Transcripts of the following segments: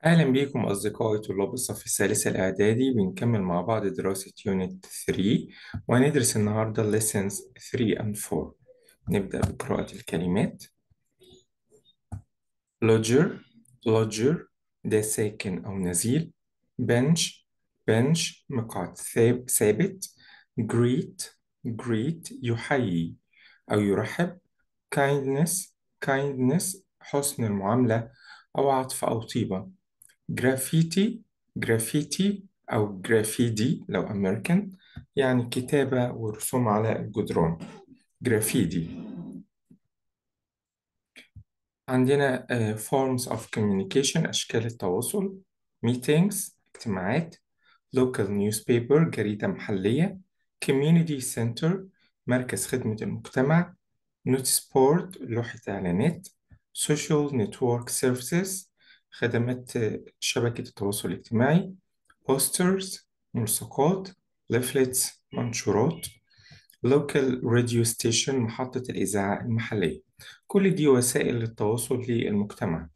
أهلا بيكم أصدقائي طلاب الصف الثالث الإعدادي بنكمل مع بعض دراسة يونت 3 وهندرس النهاردة lessons 3 and 4 نبدأ بقراءة الكلمات lodger lodger ده ساكن أو نزيل bench bench مقعد ثاب- ثابت greet greet يحيي أو يرحب kindness kindness حسن المعاملة أو عطف أو طيبة جرافيتي جرافيتي أو جرافيدي لو أمريكان يعني كتابة ورسوم على الجدران جرافيدي عندنا آه، forms of communication أشكال التواصل meetings اجتماعات local newspaper جريدة محلية community center مركز خدمة المجتمع notice board لوحة إعلانات social network services خدمات آه، شبكة التواصل الاجتماعي posters ملصقات leaflets منشورات local radio station محطة الإذاعة المحلية كل دي وسائل للتواصل للمجتمع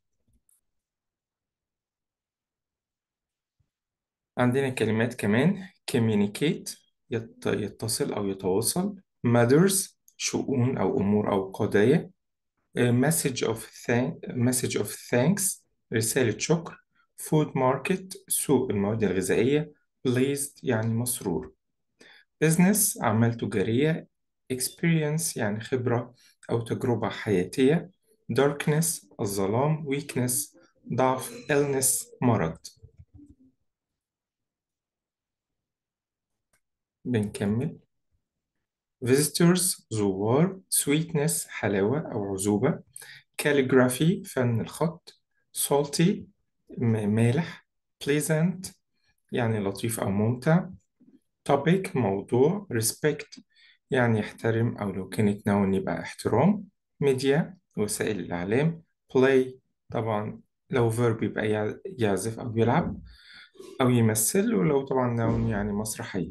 عندنا كلمات كمان communicate يت- يتصل أو يتواصل matters شؤون أو أمور أو قضايا A message of thank message of thanks رسالة شكر food market سوق المواد الغذائية pleased يعني مسرور business أعمال تجارية experience يعني خبرة أو تجربة حياتية darkness الظلام weakness ضعف illness مرض بنكمل visitors زوار sweetness حلاوة أو عذوبة calligraphy فن الخط salty م- مالح pleasant يعني لطيف أو ممتع topic موضوع respect يعني يحترم أو لو كانت noun يبقى احترام media وسائل الإعلام play طبعا لو verb يبقى يع- يعزف أو يلعب أو يمثل ولو طبعا noun يعني مسرحية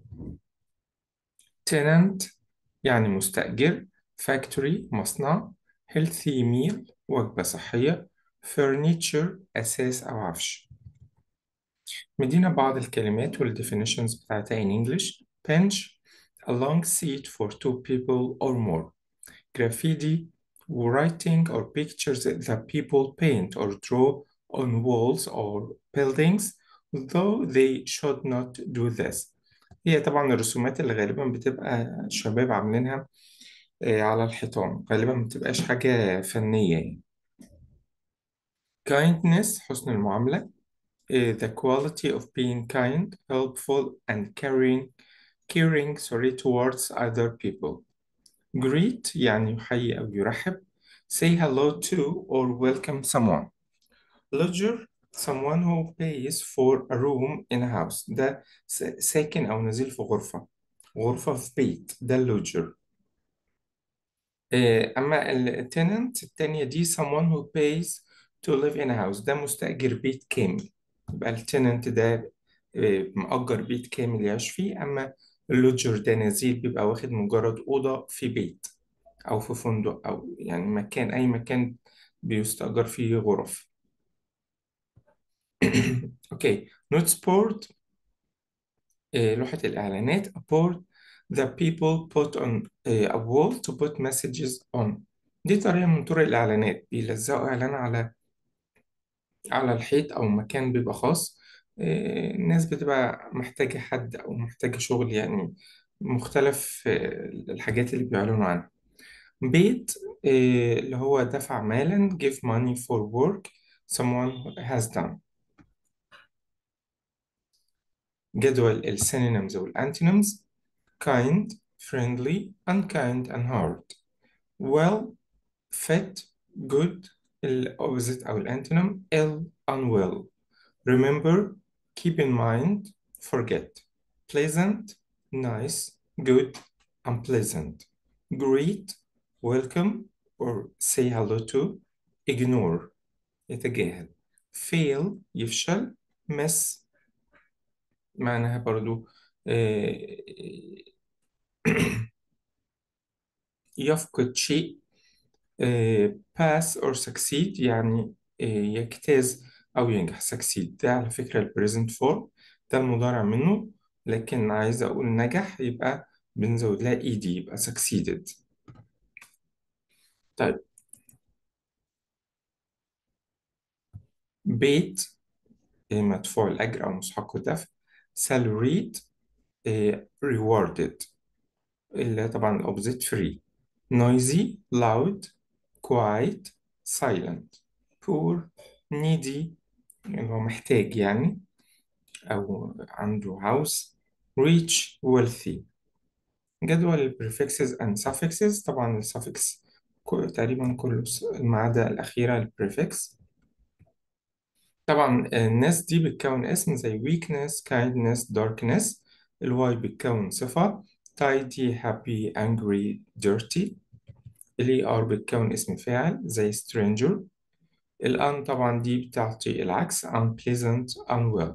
tenant يعني مستأجر factory مصنع healthy meal وجبة صحية furniture أساس أو عفش مدينا بعض الكلمات والديفينيشنز بتاعتها in English bench a long seat for two people or more graffiti writing or pictures that people paint or draw on walls or buildings though they should not do this هي طبعا الرسومات اللي غالبا بتبقى شباب عاملينها آه، على الحيطان غالبا ما بتبقاش حاجة فنية يعني kindness حسن المعاملة uh, the quality of being kind, helpful, and caring, caring, sorry, towards other people. Greet يعني يحيي أو يرحب. Say hello to or welcome someone. Lodger someone who pays for a room in a house. ده س- ساكن أو نزيل في غرفة. غرفة في بيت. ده اللوجر. أما ال tenant التانية دي someone who pays to live in a house. ده مستأجر بيت كامل. يبقى التننت ده آه، مأجر بيت كامل يعيش فيه أما اللوجر ده نزيل بيبقى واخد مجرد أوضة في بيت أو في فندق أو يعني مكان أي مكان بيستأجر فيه غرف أوكي نوت سبورت لوحة الإعلانات a board that people put on آه، a wall to put messages on دي طريقة من طرق الإعلانات بيلزقوا إعلان على على الحيط أو مكان بيبقى خاص آه، الناس بتبقى محتاجة حد أو محتاجة شغل يعني مختلف آه، الحاجات اللي بيعلنوا عنها بيت آه، اللي هو دفع مالا give money for work someone has done جدول السينونيمز والانتونيمز kind friendly unkind and hard well fit good الأوبزيت أو الأنتونيم ill unwell Remember, keep in mind, forget. Pleasant, nice, good, unpleasant. Greet, welcome, or say hello to. Ignore, يتجاهل. Fail, يفشل. Miss, معناها برضو آه، يفقد شيء. آه، pass or succeed يعني آه، يجتاز أو ينجح succeed ده على فكرة ال present form ده المضارع منه لكن عايز أقول نجح يبقى بنزود لها ed يبقى succeeded طيب بيت إيه، مدفوع الأجر أو مستحق الدفع salaried إيه، rewarded اللي طبعا الأوبزيت free noisy loud quiet silent poor needy اللي هو محتاج يعني أو عنده عاوز rich wealthy جدول ال prefixes and suffixes طبعا ال suffix كل- تقريبا كله س- ما عدا الأخيرة ال prefix طبعا الناس دي بتكون اسم زي weakness kindness darkness الواي بتكون صفة tidy happy angry dirty ال ER بتكون اسم فاعل زي stranger الان طبعا دي بتعطي العكس unpleasant unwell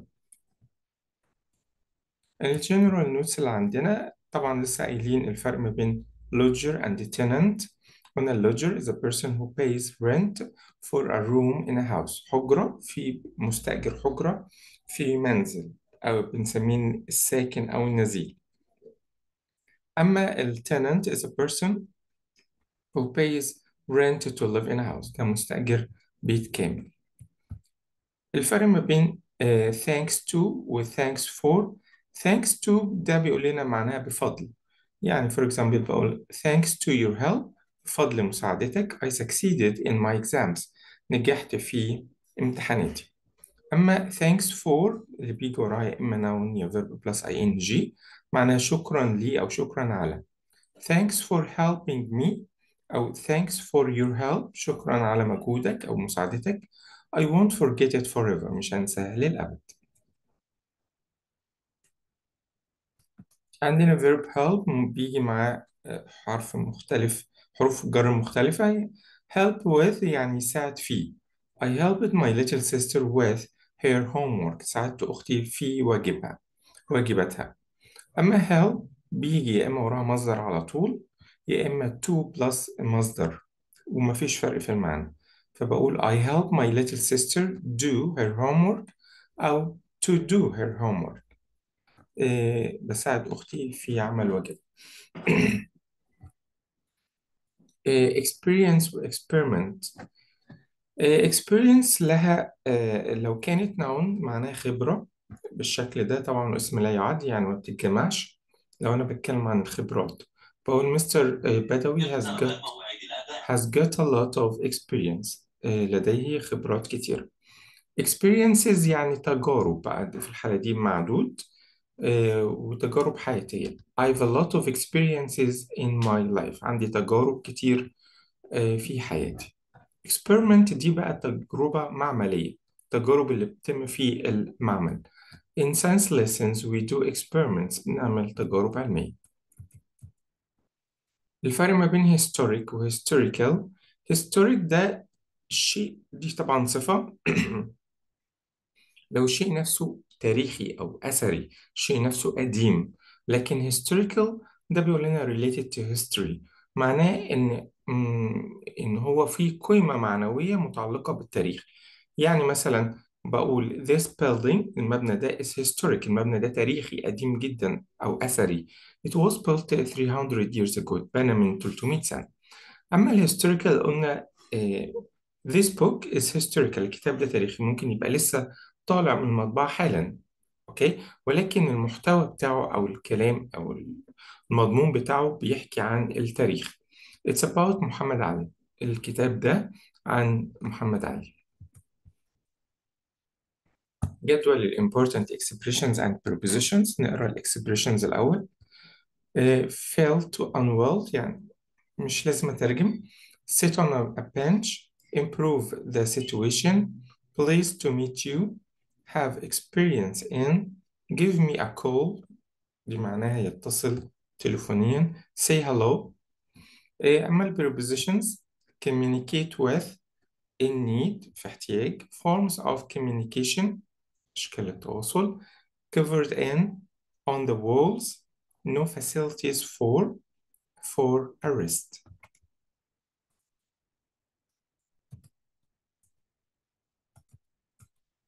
الجنرال نوتس اللي عندنا طبعا لسه قايلين الفرق ما بين lodger and tenant قلنا lodger is a person who pays rent for a room in a house حجرة في مستأجر حجرة في منزل أو بنسميه الساكن أو النزيل أما ال tenant is a person who pays rent to live in a house ده مستأجر بيت كامل الفرق ما بين آه، thanks to و thanks for thanks to ده بيقول لنا معناها بفضل يعني for example بقول thanks to your help بفضل مساعدتك I succeeded in my exams نجحت في امتحاناتي أما thanks for اللي بيجي وراها يا إما noun يا verb plus ing معناها شكرا لي أو شكرا على thanks for helping me أو thanks for your help شكرا على مجهودك أو مساعدتك I won't forget it forever مش هنساها للأبد عندنا verb help م- بيجي معاه آه، حرف مختلف حروف جر مختلفة help with يعني يساعد فيه I helped my little sister with her homework ساعدت أختي في واجبها واجباتها أما help بيجي يا إما وراها مصدر على طول يا إما to plus مصدر ومفيش فرق في المعنى فبقول I help my little sister do her homework أو to do her homework إيه بساعد أختي في عمل واجب إيه experience و experiment إيه experience لها آه، لو كانت noun معناها خبرة بالشكل ده طبعا اسم لا يعد يعني ما بتتجمعش لو أنا بتكلم عن الخبرات بقول مستر بدوي has got has got a lot of experience آه، لديه خبرات كتيرة experiences يعني تجارب بقى في الحالة دي معدود آه، وتجارب حياتية I have a lot of experiences in my life عندي تجارب كتير آه، في حياتي experiment دي بقى تجربة معملية التجارب اللي بتتم في المعمل In science lessons we do experiments بنعمل تجارب علمية الفرق ما بين historic و historical historic ده شيء دي طبعا صفة لو الشيء نفسه تاريخي أو أثري الشيء نفسه قديم لكن historical ده بيقول لنا related to history معناه إن مم، إن هو فيه قيمة معنوية متعلقة بالتاريخ يعني مثلا بقول this building المبنى ده is historic المبنى ده تاريخي قديم جدا أو أثري it was built 300 years ago اتبنى من 300 سنة أما الهيستوريكال قلنا آه، This book is historical الكتاب ده تاريخي ممكن يبقى لسه طالع من المطبعة حالا أوكي ولكن المحتوى بتاعه أو الكلام أو المضمون بتاعه بيحكي عن التاريخ It's about محمد علي الكتاب ده عن محمد علي جدول ال important expressions and prepositions نقرأ ال expressions الأول آه، fail to unwell يعني مش لازم أترجم sit on a, a bench improve the situation pleased to meet you have experience in give me a call دي معناها يتصل تليفونيا say hello إيه، أما ال prepositions communicate with in need في احتياج forms of communication أشكال التواصل covered in on the walls no facilities for for arrest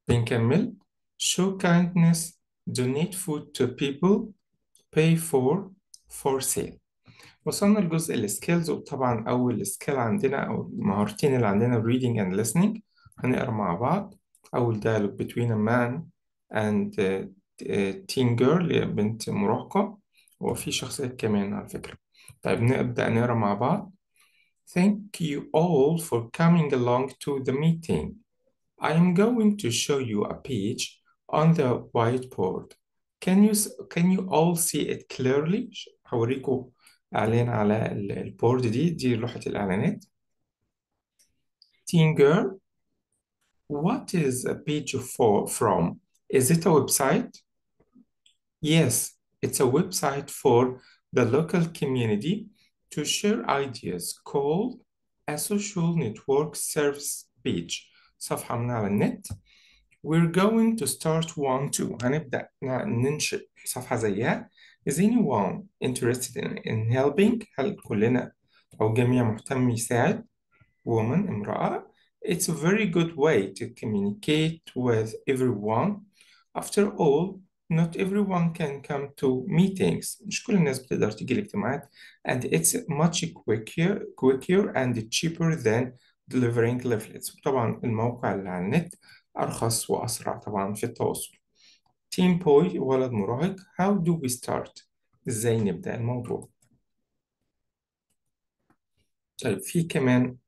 بنكمل show kindness donate food to people pay for for sale وصلنا لجزء السكيلز وطبعا أول سكيل عندنا أو المهارتين اللي عندنا reading and listening هنقرا مع بعض أول dialogue between a man and a teen girl اللي هي بنت مراهقة وفي شخصيات كمان على فكرة طيب نبدأ نقرا مع بعض Thank you all for coming along to the meeting. I am going to show you a page on the whiteboard. Can you can you all see it clearly؟ هوريكم إعلان على ال- البورد دي دي لوحة الإعلانات. Teen girl, what is a page for from? Is it a website? Yes, it's a website for the local community to share ideas called a social network service page. صفحة من على النت. We're going to start one too. هنبدأ ن- ننشئ صفحة زيها. Is anyone interested in, in helping? هل كلنا أو جميع مهتم يساعد؟ Woman, امرأة. It's a very good way to communicate with everyone. After all, not everyone can come to meetings. مش كل الناس بتقدر تيجي الاجتماعات. And it's much quicker, quicker and cheaper than delivering leaflets. طبعا الموقع اللي على النت أرخص وأسرع طبعا في التواصل. Teen boy ولد مراهق. How do we start? إزاي نبدأ الموضوع؟ طيب في كمان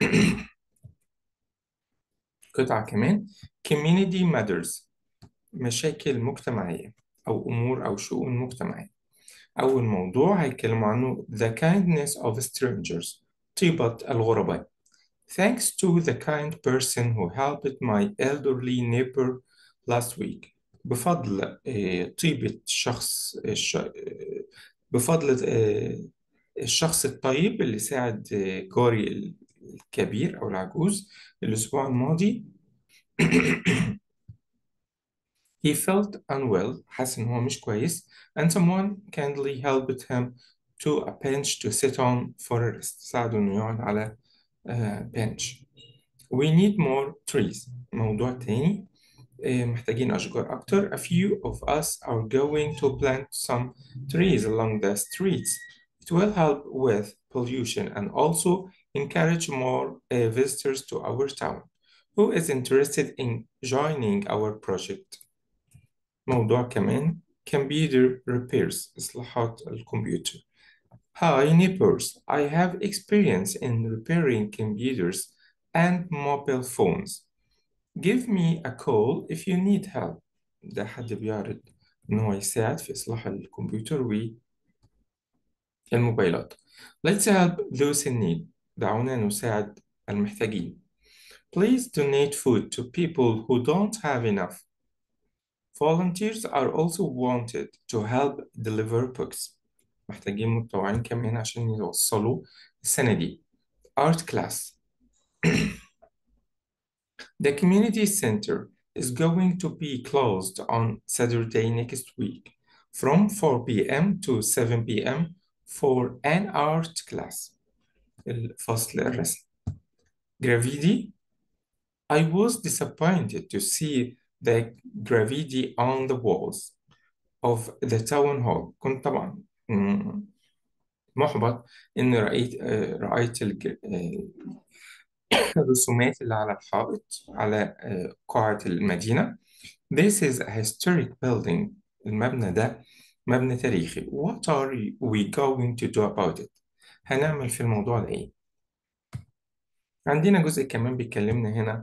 قطعة كمان community matters مشاكل مجتمعية أو أمور أو شؤون مجتمعية أول موضوع هيتكلموا عنه the kindness of strangers طيبة الغرباء Thanks to the kind person who helped my elderly neighbor last week بفضل آه، طيبة شخص الش... آه، بفضل آه، الشخص الطيب اللي ساعد آه، جاري الكبير أو العجوز الأسبوع الماضي He felt unwell حس إن هو مش كويس and someone kindly helped him to a bench to sit on for a rest ساعده إنه يقعد على آه، bench We need more trees موضوع تاني آه، محتاجين أشجار أكتر A few of us are going to plant some trees along the streets It will help with pollution and also encourage more uh, visitors to our town Who is interested in joining our project موضوع كمان computer repairs إصلاحات الكمبيوتر Hi neighbors, I have experience in repairing computers and mobile phones. Give me a call if you need help. ده حد بيعرض إن هو يساعد في إصلاح الكمبيوتر والموبايلات. Let's help those in need. دعونا نساعد المحتاجين. Please donate food to people who don't have enough. Volunteers are also wanted to help deliver books. محتاجين متطوعين كمان عشان يوصلوا السنة دي. Art class. The community center is going to be closed on Saturday next week from 4 p.m. to 7 p.m. for an art class. الفصل الرسم. Graffiti. I was disappointed to see the graffiti on the walls of the town hall. كنت طبعا مم، محبط إن رأيت آه، رأيت الج- آه، الرسومات اللي على الحائط على آه، قاعة المدينة. This is a historic building. المبنى ده مبنى تاريخي. What are we going to do about it? هنعمل في الموضوع ده إيه؟ عندنا جزء كمان بيكلمنا هنا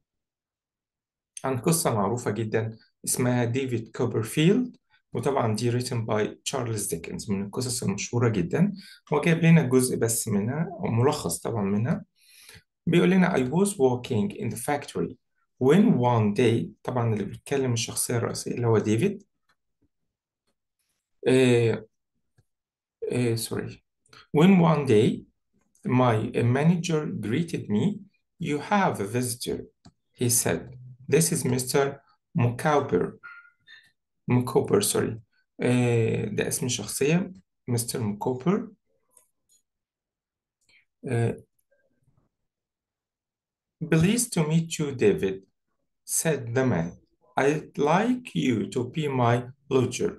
عن قصة معروفة جدا اسمها ديفيد كوبرفيلد وطبعا دي written by تشارلز ديكنز من القصص المشهورة جدا هو جايب لنا جزء بس منها أو ملخص طبعا منها بيقول لنا I was walking in the factory when one day طبعا اللي بيتكلم الشخصية الرئيسية اللي هو ديفيد آه آه sorry when one day my manager greeted me you have a visitor he said this is Mr. Mukauber مكوبر سوري آه ده اسم الشخصية مستر مكوبر آه Pleased to meet you David said the man I'd like you to be my lodger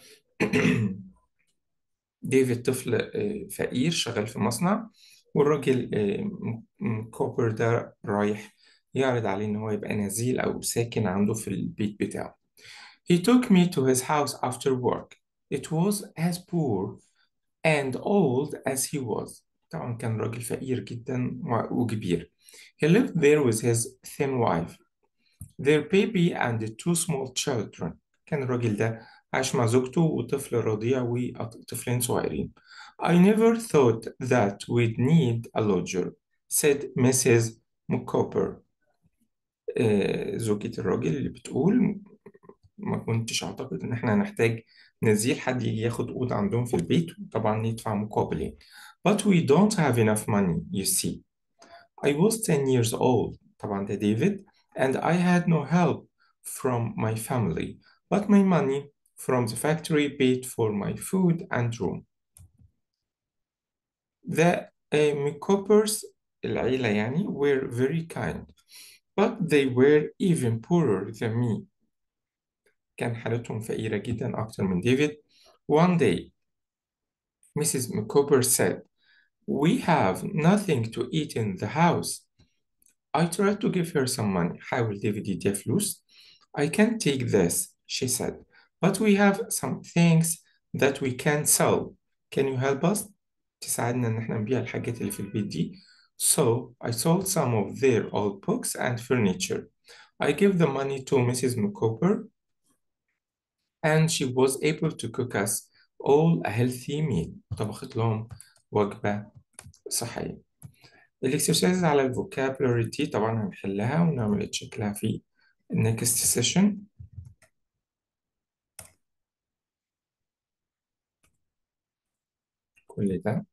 ديفيد طفل آه، فقير شغال في مصنع والراجل آه، م- م- كوبر ده رايح يعرض عليه إن هو يبقى نزيل أو ساكن عنده في البيت بتاعه. He took me to his house after work. It was as poor and old as he was. طبعا كان راجل فقير جدا و- وكبير. He lived there with his thin wife, their baby and two small children. كان الراجل ده عايش مع زوجته وطفل رضيع وطفلين صغيرين. I never thought that we'd need a lodger, said Mrs. McCopper. آه، زوجة الراجل اللي بتقول ما كنتش أعتقد إن إحنا هنحتاج نزيل حد يجي ياخد أوضة عندهم في البيت طبعا يدفع مقابل يعني. But we don't have enough money, you see. I was 10 years old طبعا ده ديفيد and I had no help from my family but my money from the factory paid for my food and room. The uh, McCoppers العيلة يعني were very kind but they were even poorer than me. كان حالتهم فقيرة جدا أكتر من ديفيد. One day Mrs. McCopper said, We have nothing to eat in the house. I tried to give her some money. حاول ديفيد يديها فلوس. I can't take this, she said. But we have some things that we can sell. Can you help us? تساعدنا إن احنا نبيع الحاجات اللي في البيت دي. So I sold some of their old books and furniture. I gave the money to Mrs. McCopper and she was able to cook us all a healthy meal. طبخت لهم وجبة صحية. الاكسرسايز على الفوكابولاري طبعا هنحلها ونعمل تشيك لها في next session كل ده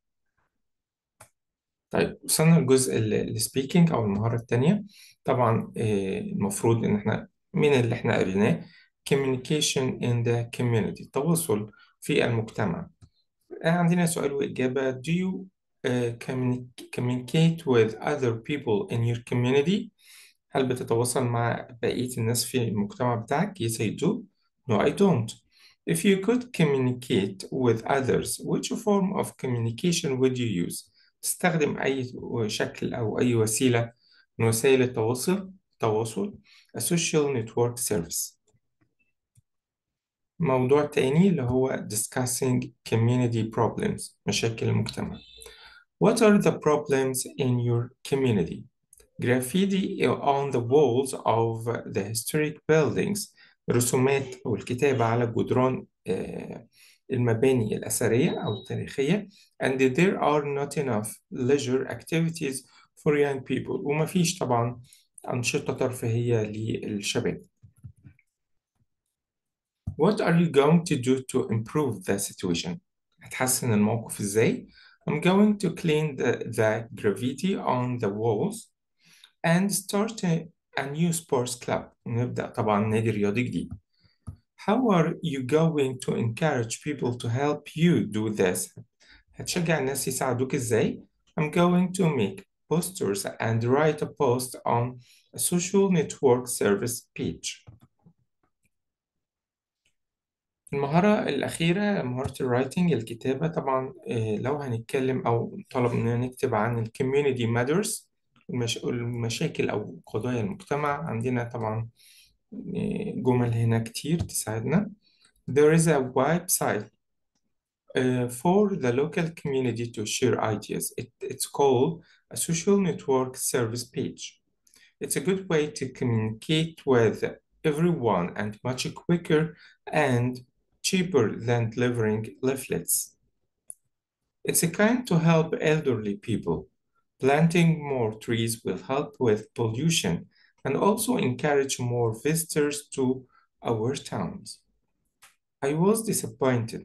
طيب وصلنا لجزء السبيكينج او المهارة التانية طبعا آه، المفروض ان احنا من اللي احنا قريناه communication in the community التواصل في المجتمع آه، عندنا سؤال وإجابة do you uh, communi- communicate with other people in your community هل بتتواصل مع بقية الناس في المجتمع بتاعك yes I do no I don't if you could communicate with others which form of communication would you use تستخدم أي شكل أو أي وسيلة من وسائل التواصل التواصل a social network service موضوع تاني اللي هو discussing community problems مشاكل المجتمع What are the problems in your community? Graffiti on the walls of the historic buildings رسومات أو الكتابة على جدران آه، المباني الأثرية أو التاريخية and there are not enough leisure activities for young people وما فيش طبعا أنشطة ترفيهية للشباب What are you going to do to improve the situation? هتحسن الموقف إزاي؟ I'm going to clean the, the graffiti on the walls and start a, a new sports club. نبدأ طبعا نادي رياضي جديد. How are you going to encourage people to help you do this? هتشجع الناس يساعدوك إزاي؟ I'm going to make posters and write a post on a social network service page. المهارة الأخيرة مهارة الرايتنج الكتابة طبعا آه، لو هنتكلم أو طلب إننا نكتب عن ال community matters المش... المشاكل أو قضايا المجتمع عندنا طبعا آه، جمل هنا كتير تساعدنا There is a website uh, for the local community to share ideas. It, it's called a social network service page. It's a good way to communicate with everyone and much quicker and cheaper than delivering leaflets. It's a kind to help elderly people. Planting more trees will help with pollution and also encourage more visitors to our towns. I was disappointed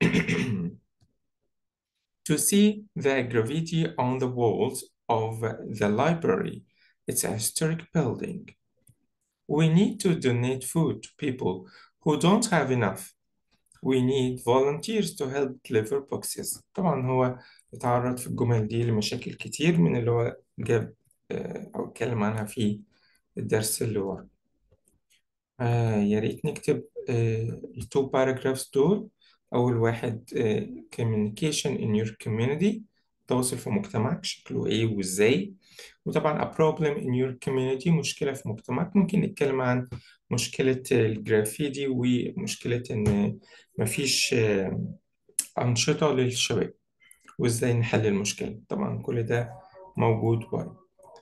to see the graffiti on the walls of the library. It's a historic building. We need to donate food to people who don't have enough. We need volunteers to help deliver boxes. طبعا هو اتعرض في الجمل دي لمشاكل كتير من اللي هو جاب آه، أو اتكلم عنها في الدرس اللي ورا. آه يا ريت نكتب آه التو باراجرافز دول أول واحد آه communication in your community التواصل في مجتمعك شكله إيه وإزاي وطبعا a problem in your community مشكلة في مجتمعك ممكن نتكلم عن مشكلة الجرافيتي ومشكلة إن مفيش آه أنشطة للشباب وإزاي نحل المشكلة طبعا كل ده موجود واي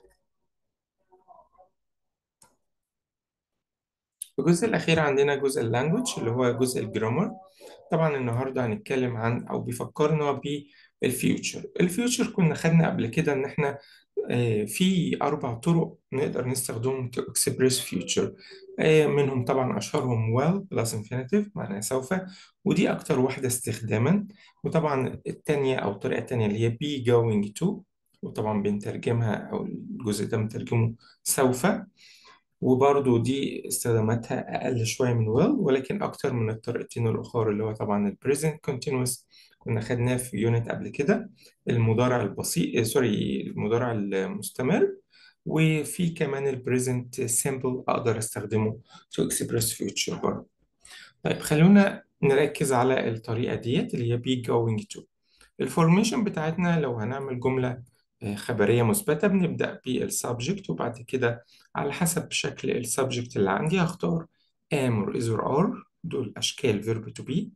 الجزء الأخير عندنا جزء اللانجوج اللي هو جزء الجرامر طبعا النهاردة هنتكلم عن أو بيفكرنا بالفيوتشر الفيوتشر كنا خدنا قبل كده إن إحنا آه، في أربع طرق نقدر نستخدمهم to express future آه، منهم طبعا أشهرهم will plus infinitive معناها سوف ودي أكتر واحدة استخداما وطبعا التانية أو الطريقة التانية اللي هي be going to وطبعا بنترجمها أو الجزء ده بنترجمه سوف وبرضو دي استخداماتها أقل شوية من will ولكن أكتر من الطريقتين الأخرى اللي هو طبعا ال present continuous كنا خدناه في يونت قبل كده المضارع البسيط آه، سوري المضارع المستمر وفي كمان ال present simple أقدر أستخدمه to express future برضه طيب خلونا نركز على الطريقة ديت اللي هي be going to الفورميشن بتاعتنا لو هنعمل جملة آه، خبرية مثبتة بنبدأ بالسبجكت وبعد كده على حسب شكل السبجكت اللي عندي هختار am or is or are دول أشكال verb to be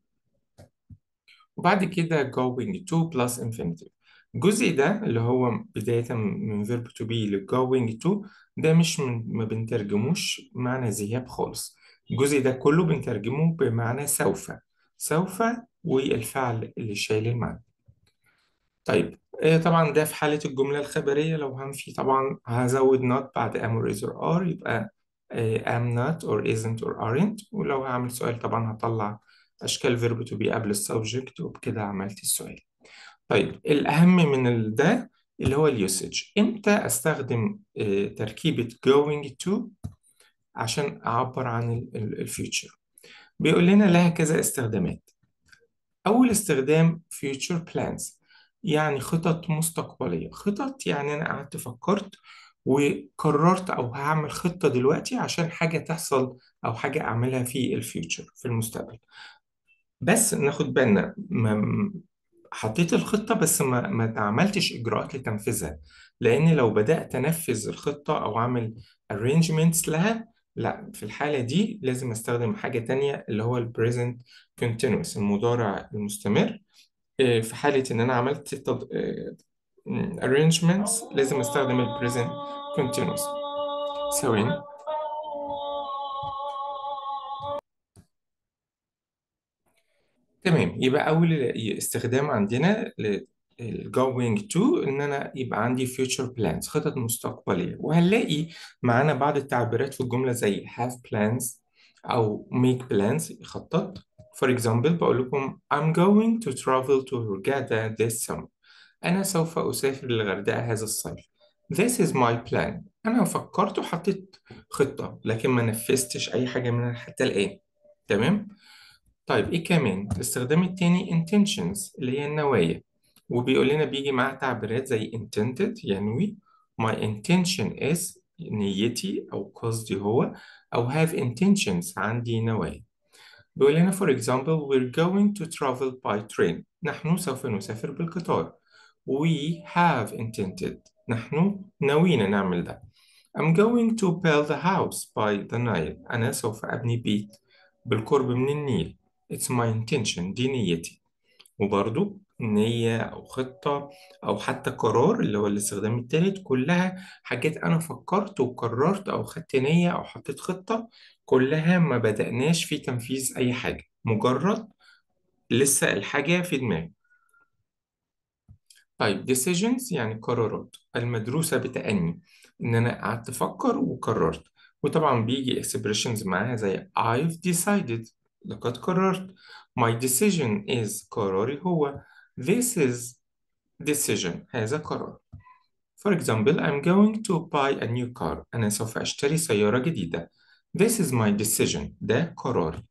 وبعد كده going to plus infinitive الجزء ده اللي هو بداية من verb to be ل going to ده مش من ما بنترجموش معنى ذهاب خالص الجزء ده كله بنترجمه بمعنى سوف سوف والفعل اللي شايل المعنى طيب آه، طبعا ده في حالة الجملة الخبرية لو هنفي طبعا هزود not بعد am or is or are يبقى آه، am not or isn't or aren't ولو هعمل سؤال طبعا هطلع أشكال verb to be قبل السبجكت وبكده عملت السؤال طيب الأهم من ال- ده اللي هو اليوسج إمتى أستخدم آه، تركيبة going to عشان أعبر عن الفيوتشر بيقول لنا لها كذا استخدامات أول استخدام future plans يعني خطط مستقبلية خطط يعني أنا قعدت فكرت وقررت أو هعمل خطة دلوقتي عشان حاجة تحصل أو حاجة أعملها في الفيوتشر في المستقبل بس ناخد بالنا ما حطيت الخطة بس ما ما عملتش إجراءات لتنفيذها لأن لو بدأت أنفذ الخطة أو أعمل arrangements لها لا في الحالة دي لازم أستخدم حاجة تانية اللي هو ال present continuous المضارع المستمر آه، في حالة إن أنا عملت تض... آه، م، arrangements لازم أستخدم ال present continuous ثواني تمام يبقى أول استخدام عندنا ل ال going to إن أنا يبقى عندي future plans خطط مستقبلية وهنلاقي معانا بعض التعبيرات في الجملة زي have plans أو make plans يخطط for example بقول لكم I'm going to travel to Hurghada this summer أنا سوف أسافر للغردقة هذا الصيف This is my plan أنا فكرت وحطيت خطة لكن ما نفذتش أي حاجة منها حتى الآن تمام طيب إيه كمان الاستخدام التاني intentions اللي هي النوايا وبيقول لنا بيجي معاه تعبيرات زي intended ينوي my intention is نيتي أو قصدي هو أو have intentions عندي نوايا بيقول لنا for example we're going to travel by train نحن سوف نسافر بالقطار we have intended نحن نوينا نعمل ده I'm going to build a house by the Nile أنا سوف أبني بيت بالقرب من النيل It's my intention دي نيتي وبرضو نية أو خطة أو حتى قرار اللي هو الاستخدام التالت كلها حاجات أنا فكرت وقررت أو خدت نية أو حطيت خطة كلها ما بدأناش في تنفيذ أي حاجة مجرد لسه الحاجة في دماغي طيب decisions يعني قرارات المدروسة بتأني إن أنا قعدت أفكر وقررت وطبعا بيجي expressions معاها زي I've decided لقد قررت my decision is قراري هو this is decision هذا قرار For example I'm going to buy a new car أنا سوف أشتري سيارة جديدة This is my decision ده قراري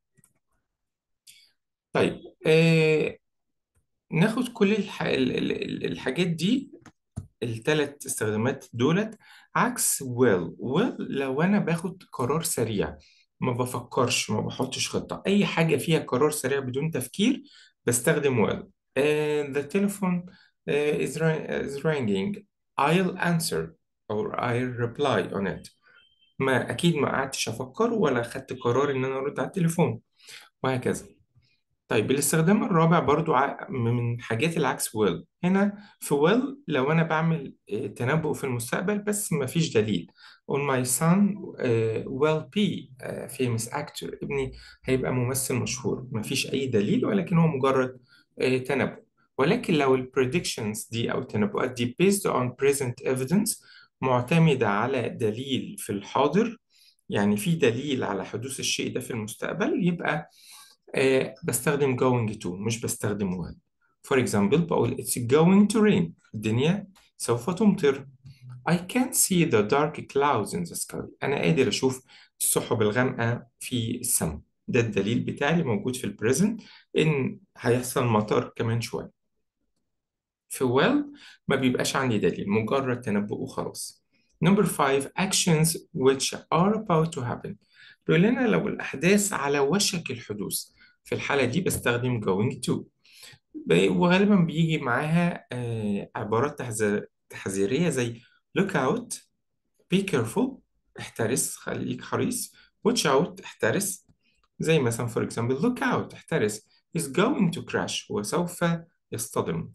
طيب آه ناخد كل الح... ال- ال- ال- الحاجات دي الثلاث استخدامات دولت عكس will will لو أنا باخد قرار سريع ما بفكرش ما بحطش خطة أي حاجة فيها قرار سريع بدون تفكير بستخدم will Uh, the telephone uh, is, ri- is ringing I'll answer or I'll reply on it ما أكيد ما قعدتش أفكر ولا خدت قرار إن أنا أرد على التليفون وهكذا طيب الاستخدام الرابع برضو ع- من حاجات العكس will هنا في will لو أنا بعمل آه، تنبؤ في المستقبل بس ما فيش دليل on my son uh, will be a famous actor ابني هيبقى ممثل مشهور ما فيش أي دليل ولكن هو مجرد آه، تنبؤ ولكن لو ال predictions دي أو التنبؤات دي based on present evidence معتمدة على دليل في الحاضر يعني في دليل على حدوث الشيء ده في المستقبل يبقى آه بستخدم going to مش بستخدم will for example بقول it's going to rain الدنيا سوف تمطر I can see the dark clouds in the sky أنا قادر أشوف السحب الغامقة في السماء ده الدليل بتاعي اللي موجود في البريزنت إن هيحصل مطر كمان شوية في well ما بيبقاش عندي دليل مجرد تنبؤ وخلاص number five actions which are about to happen بيقول لنا لو الأحداث على وشك الحدوث في الحالة دي بستخدم going to ب- وغالبا بيجي معاها آه، عبارات تحذ- تحذيرية زي look out be careful احترس خليك حريص watch out احترس زي مثلا for example look out احترس is going to crash هو سوف يصطدم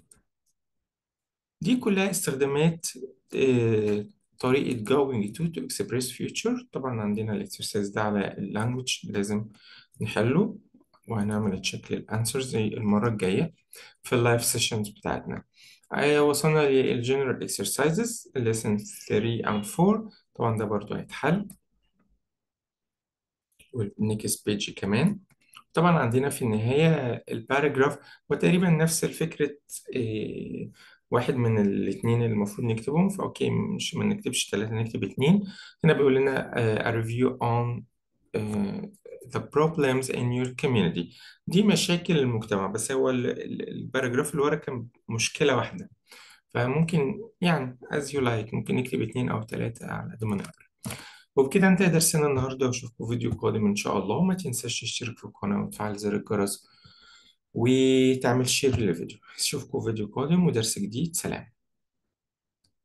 دي كلها استخدامات آه، طريقة going to to express future طبعا عندنا الاكسرسايز ده على اللانجوج لازم نحله وهنعمل تشيك للانسرز زي المرة الجاية في اللايف سيشنز بتاعتنا آه، وصلنا للجنرال اكسرسايزز lesson 3 and 4 طبعا ده برضو هيتحل والنيكست بيج كمان طبعا عندنا في النهاية الباراجراف وتقريبا نفس الفكرة إيه واحد من الاثنين اللي المفروض نكتبهم فأوكي مش ما نكتبش ثلاثة نكتب اثنين هنا بيقول لنا آه، a review on آه، the problems in your community دي مشاكل المجتمع بس هو ال- ال- الباراجراف اللي ورا كان مشكلة واحدة فممكن يعني as you like ممكن نكتب اثنين أو ثلاثة على قد ما نقدر وبكده انتهى درسنا النهاردة واشوفكم فيديو قادم ان شاء الله وما تنساش تشترك في القناة وتفعل زر الجرس وتعمل شير للفيديو اشوفكم فيديو قادم ودرس جديد سلام